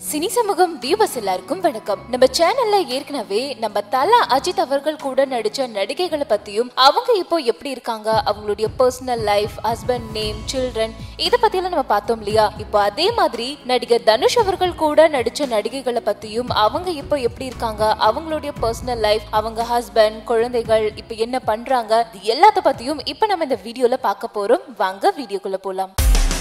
cine சமூகம் viewers எல்லாருக்கும் வணக்கம் நம்ம சேனல்ல ஏற்கனவே நம்ம தலா அஜித் அவர்கள் கூட நடிச்ச நடிகைகளை பத்தியும் அவங்க இப்போ எப்படி இருக்காங்க அவங்களுடைய personal life husband name children இத பத்தியெல்லாம் நம்ம பார்த்தோம் இல்லையா இப்போ அதே மாதிரி நடிகர் தனுஷ் அவர்கள் கூட நடிச்ச நடிகைகளை பத்தியும் அவங்க இப்போ எப்படி இருக்காங்க அவங்களுடைய பர்சனல் லைஃப் அவங்க ஹஸ்பண்ட் குழந்தைகள் இப்போ என்ன பண்றாங்க இது எல்லாத்த பத்தியும் இப்போ நம்ம இந்த வீடியோல பார்க்க போறோம் வாங்க வீடியோக்குள்ள போலாம்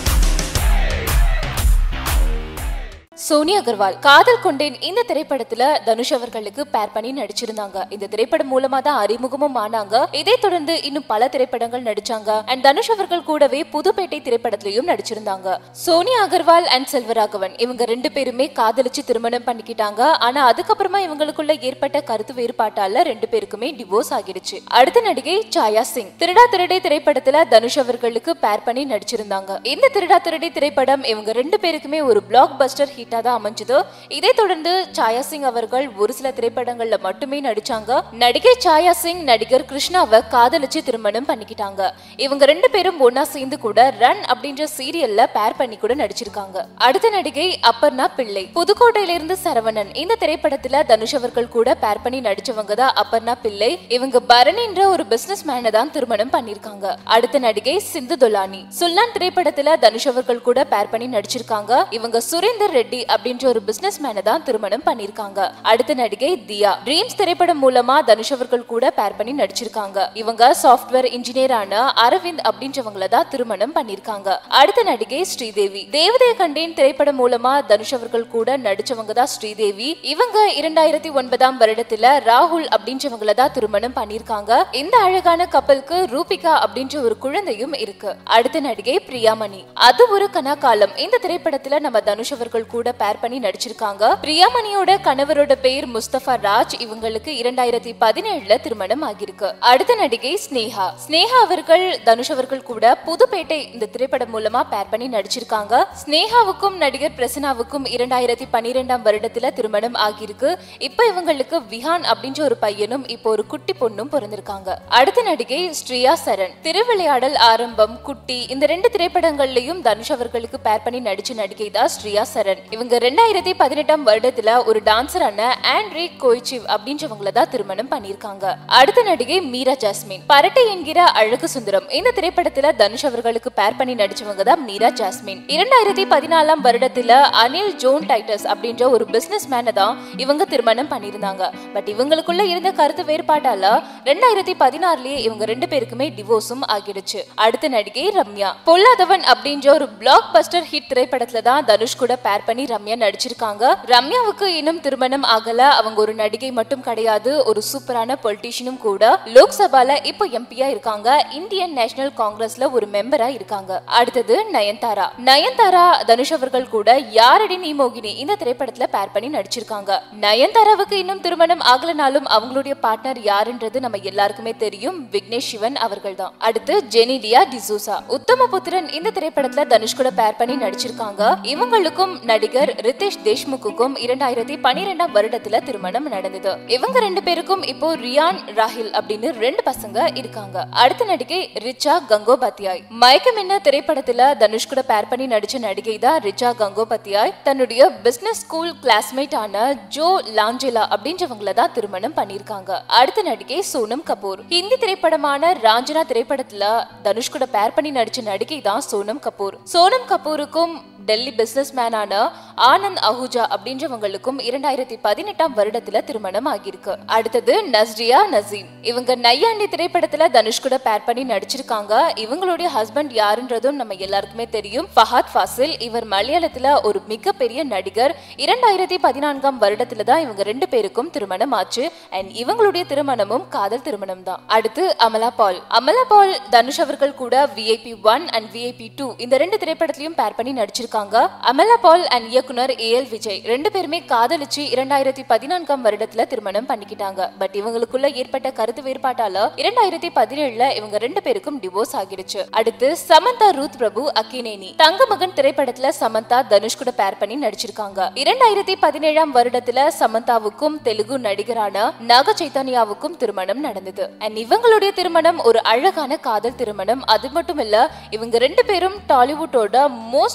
சோனி அகர்வால் காதல் கொண்டேன் இந்த திரைப்படத்துல தனுஷ் அவர்களுக்கு பேர் பண்ணி நடிச்சிருந்தாங்க இந்த திரைப்படம் மூலமா தான் அறிமுகமும் ஆனாங்க இதை தொடர்ந்து இன்னும் பல திரைப்படங்கள் நடிச்சாங்க அண்ட் தனுஷ் அவர்கள் கூடவே புதுப்பேட்டை திரைப்படத்திலையும் நடிச்சிருந்தாங்க சோனி அகர்வால் அண்ட் செல்வராகவன் இவங்க ரெண்டு பேருமே காதலிச்சு திருமணம் பண்ணிக்கிட்டாங்க ஆனா அதுக்கப்புறமா இவங்களுக்குள்ள ஏற்பட்ட கருத்து வேறுபாட்டால ரெண்டு பேருக்குமே டிவோர்ஸ் ஆகிடுச்சு அடுத்த நடிகை சாயா சிங் திருடா திருடே திரைப்படத்துல தனுஷ் அவர்களுக்கு பேர் பண்ணி நடிச்சிருந்தாங்க இந்த திருடா திருடே திரைப்படம் இவங்க ரெண்டு பேருக்குமே ஒரு பிளாக் பஸ்டர் ஹிட்டா தான் அமைஞ்சது இதை தொடர்ந்து சாயா சிங் அவர்கள் ஒரு சில திரைப்படங்கள்ல மட்டுமே நடிச்சாங்க நடிகை சாயா சிங் நடிகர் கிருஷ்ணாவை காதலிச்சு திருமணம் பண்ணிக்கிட்டாங்க இவங்க ரெண்டு பேரும் ஒன்னா சேர்ந்து கூட ரன் அப்படின்ற சீரியல்ல பேர் பண்ணி கூட நடிச்சிருக்காங்க அடுத்த நடிகை அப்பர்ணா பிள்ளை புதுக்கோட்டையில இருந்து சரவணன் இந்த திரைப்படத்துல தனுஷ் அவர்கள் கூட பேர் பண்ணி நடிச்சவங்க தான் அப்பர்ணா பிள்ளை இவங்க பரணின்ற ஒரு பிசினஸ் மேனை தான் திருமணம் பண்ணிருக்காங்க அடுத்த நடிகை சிந்து தொலானி சுல்லான் திரைப்படத்துல தனுஷ் அவர்கள் கூட பேர் பண்ணி நடிச்சிருக்காங்க இவங்க சுரேந்தர் ரெட்டி அப்படின்ற ஒரு பிசினஸ் மேனை தான் திருமணம் பண்ணிருக்காங்க அடுத்த நடிகை தியா ட்ரீம்ஸ் திரைப்படம் மூலமா தனுஷ் அவர்கள் கூட பேர் பண்ணி நடிச்சிருக்காங்க இவங்க சாஃப்ட்வேர் இன்ஜினியரான அரவிந்த் அப்படின்றவங்கள தான் திருமணம் பண்ணிருக்காங்க அடுத்த நடிகை ஸ்ரீதேவி தேவதைய கண்டேன் திரைப்படம் மூலமா தனுஷ் அவர்கள் கூட நடிச்சவங்க தான் ஸ்ரீதேவி இவங்க இரண்டாயிரத்தி ஒன்பதாம் வருடத்துல ராகுல் அப்படின்றவங்கள தான் திருமணம் பண்ணிருக்காங்க இந்த அழகான கப்பலுக்கு ரூபிகா அப்படின்ற ஒரு குழந்தையும் இருக்கு அடுத்த நடிகை பிரியாமணி அது ஒரு கனாகாலம் இந்த திரைப்படத்துல நம்ம தனுஷ் அவர்கள் கூட பேர் பண்ணி நடிச்சிருக்காங்க பிரியாமணியோட கணவரோட பேர் முஸ்தபா ராஜ் இவங்களுக்கு இரண்டாயிரத்தி பதினேழுல திருமணம் ஆகியிருக்கு அடுத்த நடிகை ஸ்னேகா ஸ்னேகா அவர்கள் தனுஷ் அவர்கள் கூட புதுப்பேட்டை இந்த திரைப்படம் மூலமா பேர் பண்ணி நடிச்சிருக்காங்க ஸ்னேகாவுக்கும் நடிகர் பிரசனாவுக்கும் இரண்டாயிரத்தி பன்னிரெண்டாம் வருடத்துல திருமணம் ஆகியிருக்கு இப்ப இவங்களுக்கு விஹான் அப்படின்ற ஒரு பையனும் இப்போ ஒரு குட்டி பொண்ணும் பிறந்திருக்காங்க அடுத்த நடிகை ஸ்ரீயா சரண் திருவிளையாடல் ஆரம்பம் குட்டி இந்த ரெண்டு திரைப்படங்கள்லயும் தனுஷ் அவர்களுக்கு பேர் பண்ணி நடிச்ச நடிகை தான் ஸ்ரீயா சரண் இவங்க ரெண்டாயிரத்தி பதினெட்டாம் வருடத்துல ஒரு டான்சரான ஆண்ட்ரி கோய்ச்சிவ் அப்படின்றவங்கள தான் திருமணம் பண்ணிருக்காங்க அடுத்த நடிகை மீரா ஜாஸ்மின் பரட்டை என்கிற அழகு சுந்தரம் இந்த திரைப்படத்துல தனுஷ் அவர்களுக்கு பேர் பண்ணி நடிச்சவங்க தான் மீரா ஜாஸ்மின் இரண்டாயிரத்தி பதினாலாம் வருடத்துல அனில் ஜோன் டைட்டஸ் அப்படின்ற ஒரு பிசினஸ் மேனை தான் இவங்க திருமணம் பண்ணியிருந்தாங்க பட் இவங்களுக்குள்ள இருந்த கருத்து வேறுபாட்டால ரெண்டாயிரத்தி பதினாறுலயே இவங்க ரெண்டு பேருக்குமே டிவோர்ஸும் ஆகிடுச்சு அடுத்த நடிகை ரம்யா பொல்லாதவன் அப்படின்ற ஒரு பிளாக் பஸ்டர் ஹிட் திரைப்படத்துல தான் தனுஷ் கூட பேர் பண்ணி ரம்யா நடிச்சிருக்காங்க ரம்யாவுக்கு இன்னும் திருமணம் ஆகல அவங்க ஒரு நடிகை மட்டும் கிடையாது ஒரு சூப்பரான பொலிட்டீஷியனும் கூட லோக்சபால இப்போ எம்பியா இருக்காங்க இந்தியன் நேஷனல் காங்கிரஸ்ல ஒரு மெம்பரா இருக்காங்க அடுத்தது நயன்தாரா நயன்தாரா தனுஷ் அவர்கள் கூட யாரடி நீ மோகினி இந்த திரைப்படத்துல பேர் பண்ணி நடிச்சிருக்காங்க நயன்தாராவுக்கு இன்னும் திருமணம் ஆகலனாலும் அவங்களுடைய பார்ட்னர் யாருன்றது நம்ம எல்லாருக்குமே தெரியும் விக்னேஷ் சிவன் அவர்கள் தான் அடுத்து ஜெனிலியா டிசூசா உத்தமபுத்திரன் இந்த திரைப்படத்துல தனுஷ் கூட பேர் பண்ணி நடிச்சிருக்காங்க இவங்களுக்கும் நடிகர் ரிதேஷ் தேஷ்முக்குக்கும் இரண்டாயிரத்தி பனிரெண்டாம் வருடத்துல திருமணம் நடந்தது இவங்க ரெண்டு பேருக்கும் இப்போ ரியான் ராஹில் அப்படின்னு ரெண்டு பசங்க இருக்காங்க அடுத்த நடிகை ரிச்சா கங்கோபாத்தியாய் மயக்கம் என்ன திரைப்படத்துல தனுஷ் கூட பேர் பண்ணி நடிச்ச நடிகை தான் ரிச்சா கங்கோபாத்தியாய் தன்னுடைய பிசினஸ் ஸ்கூல் கிளாஸ்மேட் ஆன ஜோ லாஞ்சேலா அப்படின்றவங்கள தான் திருமணம் பண்ணிருக்காங்க அடுத்த நடிகை சோனம் கபூர் ஹிந்தி திரைப்படமான ராஞ்சனா திரைப்படத்துல தனுஷ் கூட பேர் பண்ணி நடிச்ச நடிகை தான் சோனம் கபூர் சோனம் கபூருக்கும் டெல்லி பிசினஸ் மேனான ஆனந்த் அஹூஜா அப்படின்றவங்களுக்கும் இரண்டாயிரத்தி பதினெட்டாம் வருடத்துல திருமணம் ஆகியிருக்கு அடுத்தது நஸ்ரியா நசீம் இவங்க நையாண்டி திரைப்படத்துல தனுஷ் கூட பேர் பண்ணி நடிச்சிருக்காங்க இவங்களுடைய ஹஸ்பண்ட் யாருன்றதும் நம்ம எல்லாருக்குமே தெரியும் ஃபஹாத் ஃபாசில் இவர் மலையாளத்துல ஒரு மிகப்பெரிய நடிகர் இரண்டாயிரத்தி பதினான்காம் வருடத்துல தான் இவங்க ரெண்டு பேருக்கும் திருமணம் ஆச்சு அண்ட் இவங்களுடைய திருமணமும் காதல் திருமணம் தான் அடுத்து அமலா பால் அமலா பால் தனுஷ் அவர்கள் கூட VIP one and VIP two இந்த ரெண்டு திரைப்படத்திலையும் பேர் பண்ணி நடிச்சிருக்காங்க அமலா பால் அண்ட் இயக்குனர் ஏ எல் விஜய் ரெண்டு பேருமே காதலிச்சு இரண்டாயிரத்தி பதினான்காம் வருடத்துல திருமணம் பண்ணிக்கிட்டாங்க பட் இவங்களுக்குள்ள ஏற்பட்ட கருத்து வேறுபாட்டால இரண்டாயிரத்தி பதினேழுல இவங்க ரெண்டு பேருக்கும் டிவோர்ஸ் ஆகிடுச்சு அடுத்து சமந்தா ரூத் பிரபு அக்கினேனி தங்க மகன் திரைப்படத்துல சமந்தா தனுஷ் கூட பேர் பண்ணி நடிச்சிருக்காங்க இரண்டாயிரத்தி பதினேழாம் வருடத்துல சமந்தாவுக்கும் தெலுங்கு நடிகரான நாக சைத்தன்யாவுக்கும் திருமணம் நடந்தது அண்ட் இவங்களுடைய திருமணம் ஒரு அழகான காதல் திருமணம் அது மட்டும் இல்ல இவங்க ரெண்டு பேரும் டாலிவுட்டோட மோஸ்ட் ஹாட்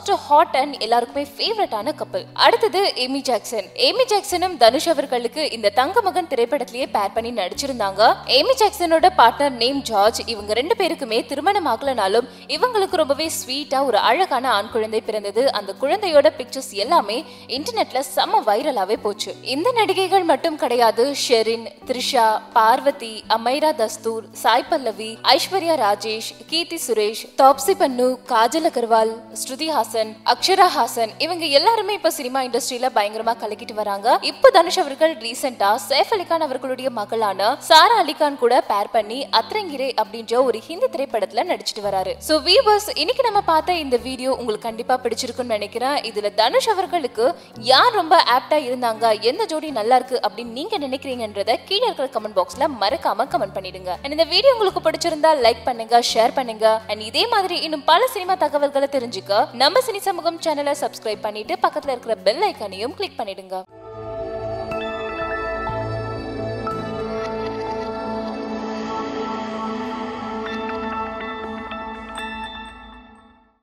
ஹாட் அண்ட் எல்லாருக்குமே ஃபேவரட்டான கப்பல் அடுத்தது ஏமி ஜாக்சன் ஏமி ஜாக்சனும் தனுஷ் அவர்களுக்கு இந்த தங்க மகன் திரைப்படத்திலேயே பேர் பண்ணி நடிச்சிருந்தாங்க ஏமி ஜாக்சனோட பார்ட்னர் நேம் ஜார்ஜ் இவங்க ரெண்டு பேருக்குமே திருமணம் ஆகலனாலும் இவங்களுக்கு ரொம்பவே ஸ்வீட்டா ஒரு அழகான ஆண் குழந்தை பிறந்தது அந்த குழந்தையோட பிக்சர்ஸ் எல்லாமே இன்டர்நெட்ல செம்ம வைரலாவே போச்சு இந்த நடிகைகள் மட்டும் கிடையாது ஷெரின் த்ரிஷா பார்வதி அமைரா தஸ்தூர் சாய் பல்லவி ஐஸ்வர்யா ராஜேஷ் கீர்த்தி சுரேஷ் தாப்சி பன்னு காஜல் அகர்வால் ஸ்ருதி ஹாசன் அக்ஷரா ஹாசன் இவங்க எல்லாருமே இப்ப சினிமா இண்டஸ்ட்ரியில பயங்கரமா கலக்கிட்டு வராங்க இப்போ தனுஷ் அவர்கள் ரீசெண்டா சைஃப் அலிகான் அவர்களுடைய மகளான சாரா அலிகான் கூட பேர் பண்ணி அத்ரங்கிரே அப்படின்ற ஒரு ஹிந்தி திரைப்படத்துல நடிச்சிட்டு வராரு சோ வீவர்ஸ் இன்னைக்கு நம்ம பார்த்த இந்த வீடியோ உங்களுக்கு கண்டிப்பா பிடிச்சிருக்கும்னு நினைக்கிறேன் இதுல தனுஷ் அவர்களுக்கு யார் ரொம்ப ஆப்டா இருந்தாங்க எந்த ஜோடி நல்லா இருக்கு அப்படின்னு நீங்க நினைக்கிறீங்கன்றத கீழே இருக்கிற கமெண்ட் பாக்ஸ்ல மறக்காம கமெண்ட் பண்ணிடுங்க And இந்த வீடியோ உங்களுக்கு பிடிச்சிருந்தா லைக் பண்ணுங்க ஷேர் பண்ணுங்க அண்ட் இதே மாதிரி இன்னும் பல சினிமா தகவல்களை தெரிஞ்சுக்க நம்ம சினி சமூகம் சேனலை சப்ஸ்கிரைப் பண்ணிட்டு பக்கத்துல இருக்கிற பெல் ஐக்கானையும் கிளிக் பண்ணிடுங்க